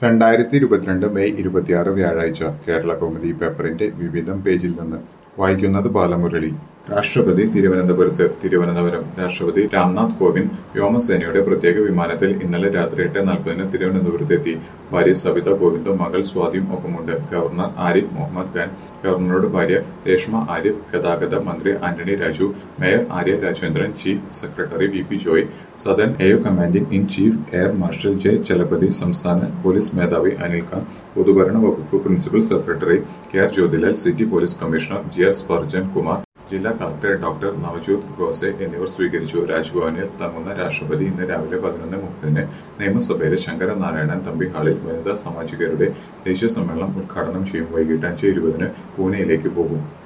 രണ്ടായിരത്തി ഇരുപത്തിരണ്ട് മെയ് ഇരുപത്തിയാറ് വ്യാഴാഴ്ച കേരള കൗമുദി പേപ്പറിന്റെ വിവിധം പേജിൽ നിന്ന് വായിക്കുന്നത് ബാലമുരളി രാഷ്ട്രപതി തിരുവനന്തപുരത്ത് തിരുവനന്തപുരം രാഷ്ട്രപതി രാംനാഥ് കോവിന്ദ് വ്യോമസേനയുടെ പ്രത്യേക വിമാനത്തിൽ ഇന്നലെ രാത്രി എട്ട് നാൽപ്പതിന് തിരുവനന്തപുരത്തെത്തി ഭാര്യ സവിത കോവിന്ദും മകൾ സ്വാതിയും ഒപ്പമുണ്ട് ഗവർണർ ആരിഫ് മുഹമ്മദ് ഖാൻ ഗവർണറുടെ ഭാര്യ രേഷ്മ ആരിഫ് ഗതാഗത മന്ത്രി Antony Raju mayor Arya Rajendran chief secretary V P Joy Sadan air commanding in chief air marshal J Chalapathi സംസ്ഥാന പോലീസ് മേധാവി അനിൽ ഖാൻ പൊതുഭരണ വകുപ്പ് principal secretary K R Jyothilal city police commissioner G R Spurgeon Kumar ജില്ലാ കളക്ടർ ഡോക്ടർ നവജോത് ഗോസെ എന്നിവർ സ്വീകരിച്ചു രാജ്ഭവനിൽ തങ്ങുന്ന രാഷ്ട്രപതി ഇന്ന് രാവിലെ പതിനൊന്ന് മുപ്പതിന് നിയമസഭയിലെ ശങ്കരനാരായണൻ തമ്പി ഹാളിൽ വനിതാ സാമാജികരുടെ ദേശീയ സമ്മേളനം ഉദ്ഘാടനം ചെയ്യും വൈകിട്ട് അഞ്ച് ഇരുപതിന് പൂനെയിലേക്ക് പോകും